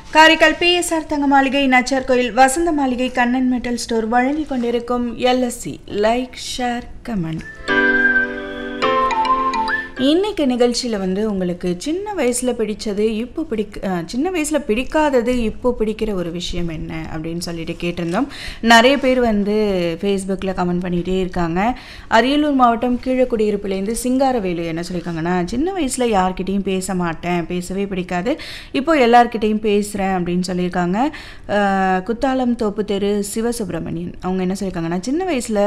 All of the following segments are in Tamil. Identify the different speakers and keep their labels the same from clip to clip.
Speaker 1: காரைக்கால் பிஎஸ்ஆர் தங்க மாளிகை நச்சார் கோயில் வசந்த மாளிகை கண்ணன் மெட்டல் ஸ்டோர் வழங்கிக் கொண்டிருக்கும் எல்எஸ்சி லைக் ஷேர் கமெண்ட் இன்னைக்கு நிகழ்ச்சியில் வந்து உங்களுக்கு சின்ன வயசில் பிடிச்சது இப்போ பிடிக்க அஹ், சின்ன வயசில் பிடிக்காதது இப்போ பிடிக்கிற ஒரு விஷயம் என்ன அப்படின்னு சொல்லிட்டு கேட்டிருந்தோம் நிறைய பேர் வந்து ஃபேஸ்புக்கில் கமெண்ட் பண்ணிகிட்டே இருக்காங்க அரியலூர் மாவட்டம் கீழக்குடியிருப்புலேருந்து சிங்காரவேலு என்ன சொல்லியிருக்காங்கன்னா சின்ன வயசில் யார்கிட்டயும் பேச மாட்டேன் பேசவே பிடிக்காது இப்போ எல்லார்கிட்டயும் பேசுகிறேன் அப்படின்னு சொல்லியிருக்காங்க அஹ், குத்தாலம் தோப்பு தெரு சிவசுப்பிரமணியன் அவங்க என்ன சொல்லியிருக்காங்கன்னா சின்ன வயசில்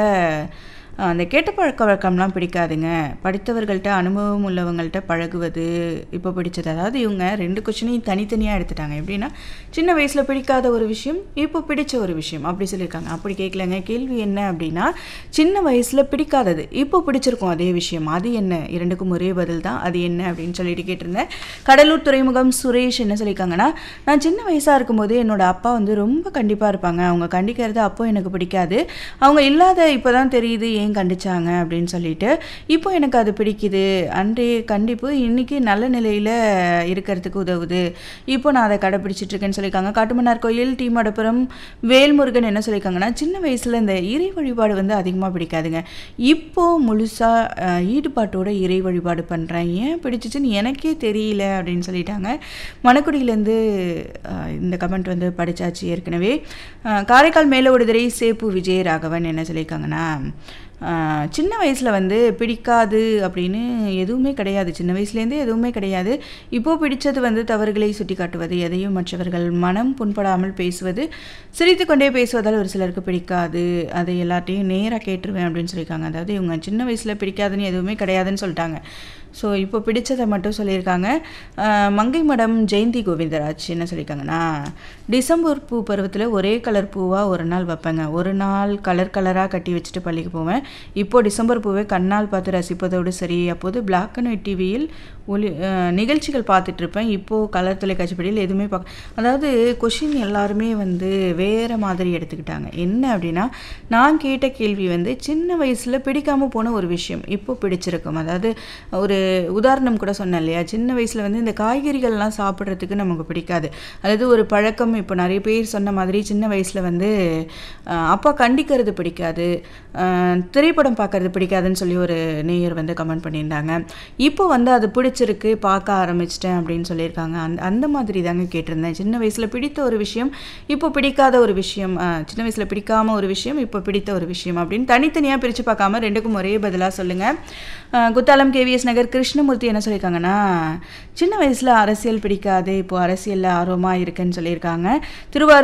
Speaker 1: அந்த கெட்ட பழக்க வழக்கம்லாம் பிடிக்காதுங்க படித்தவர்கள்ட்ட அனுபவம் உள்ளவங்கள்ட்ட பழகுவது இப்போ பிடிச்சது அதாவது இவங்க ரெண்டு கொஷினையும் தனித்தனியாக எடுத்துட்டாங்க எப்படின்னா சின்ன வயசில் பிடிக்காத ஒரு விஷயம் இப்போ பிடிச்ச ஒரு விஷயம் அப்படி சொல்லியிருக்காங்க அப்படி கேட்கலங்க கேள்வி என்ன அப்படின்னா சின்ன வயசில் பிடிக்காதது இப்போ பிடிச்சிருக்கும் அதே விஷயம் அது என்ன இரண்டுக்கும் ஒரே பதில் தான் அது என்ன அப்படின்னு சொல்லிட்டு கேட்டிருந்தேன் கடலூர் துறைமுகம் சுரேஷ் என்ன சொல்லியிருக்காங்கன்னா நான் சின்ன வயசாக இருக்கும்போது என்னோட அப்பா வந்து ரொம்ப கண்டிப்பாக இருப்பாங்க அவங்க கண்டிக்கிறது அப்போ எனக்கு பிடிக்காது அவங்க இல்லாத இப்போ தான் தெரியுது ஏன் கண்டிச்சாங்க அப்படின்னு சொல்லிட்டு இப்போ எனக்கு அது பிடிக்குது அன்றைய கண்டிப்பு இன்னைக்கு நல்ல நிலையில் இருக்கிறதுக்கு உதவுது இப்போ நான் அதை கடைப்பிடிச்சிட்டு இருக்கேன்னு சொல்லியிருக்காங்க காட்டுமன்னார் கோயில் டி மடப்புரம் வேல்முருகன் என்ன சொல்லியிருக்காங்கன்னா சின்ன வயசில் இந்த இறை வழிபாடு வந்து அதிகமாக பிடிக்காதுங்க இப்போ முழுசாக ஈடுபாட்டோட இறை வழிபாடு பண்ணுறேன் ஏன் பிடிச்சிச்சுன்னு எனக்கே தெரியல அப்படின்னு சொல்லிட்டாங்க மணக்குடியிலேருந்து அஹ், இந்த கமெண்ட் வந்து படித்தாச்சு ஏற்கனவே அஹ், காரைக்கால் மேல விடுதலை சேப்பு விஜயராகவன் என்ன சொல்லியிருக்காங்கன்னா ஆஹ் சின்ன வயசில் வந்து பிடிக்காது அப்படின்னு எதுவுமே கிடையாது சின்ன வயசுலேருந்தே எதுவுமே கிடையாது இப்போ பிடிச்சது வந்து தவறுகளை சுட்டி காட்டுவது எதையும் மற்றவர்கள் மனம் புண்படாமல் பேசுவது சிரித்து கொண்டே பேசுவதால் ஒரு சிலருக்கு பிடிக்காது அதை எல்லாத்தையும் நேராக கேட்டுருவேன் அப்படின்னு சொல்லியிருக்காங்க அதாவது இவங்க சின்ன வயசில் பிடிக்காதுன்னு எதுவுமே கிடையாதுன்னு சொல்லிட்டாங்க ஸோ இப்போ பிடிச்சதை மட்டும் சொல்லியிருக்காங்க ஆஹ் மங்கை மடம் ஜெயந்தி கோவிந்தராஜ் என்ன சொல்லியிருக்காங்கன்னா டிசம்பர் பூ பருவத்தில் ஒரே கலர் பூவாக ஒரு நாள் வைப்பேங்க ஒரு நாள் கலர் கலராக கட்டி வச்சுட்டு பள்ளிக்கு போவேன் இப்போ டிசம்பர் பூவை கண்ணால் பார்த்து ரசிப்பதோடு சரி அப்போது பிளாக் அண்ட் ஒயிட் டிவியில் ஒளி ஆஹ் நிகழ்ச்சிகள் பார்த்துட்டு இருப்பேன் இப்போது கலர் தொலைக்காட்சிப்படியில் எதுவுமே பார்க்க அதாவது கொஷின் எல்லாருமே வந்து வேறு மாதிரி எடுத்துக்கிட்டாங்க என்ன அப்படின்னா நான் கேட்ட கேள்வி வந்து சின்ன வயசில் பிடிக்காமல் போன ஒரு விஷயம் இப்போ பிடிச்சிருக்கும் அதாவது ஒரு உதாரணம் கூட சொன்னேன் இல்லையா சின்ன வயசில் வந்து இந்த காய்கறிகள்லாம் சாப்பிட்றதுக்கு நமக்கு பிடிக்காது அதாவது ஒரு பழக்கம் இப்போ நிறைய பேர் சொன்ன மாதிரி சின்ன வயசில் வந்து ஆஹ், அப்பா கண்டிக்கிறது பிடிக்காது ஆஹ், திரைப்படம் பார்க்கறது பிடிக்காதுன்னு சொல்லி ஒரு நேயர் வந்து கமெண்ட் பண்ணியிருந்தாங்க இப்போ வந்து அது பிடிச்சிருக்கு பார்க்க ஆரம்பிச்சிட்டேன் அப்படின்னு சொல்லியிருக்காங்க அந்த அந்த மாதிரி தாங்க கேட்டிருந்தேன் சின்ன வயசில் பிடித்த ஒரு விஷயம் இப்போ பிடிக்காத ஒரு விஷயம் ஆஹ், சின்ன வயசில் பிடிக்காம ஒரு விஷயம் இப்போ பிடித்த ஒரு விஷயம் அப்படின்னு தனித்தனியாக பிரித்து பார்க்காம ரெண்டுக்கும் ஒரே பதிலாக சொல்லுங்கள் குத்தாலம் கேவிஎஸ் நகர் கிருஷ்ணமூர்த்தி என்ன சொல்லியிருக்காங்கன்னா சின்ன வயசில் அரசியல் பிடிக்காது இப்போ அரசியலில் ஆர்வமாக இருக்குன்னு சொல்லியிருக்காங்க திருவாரூர்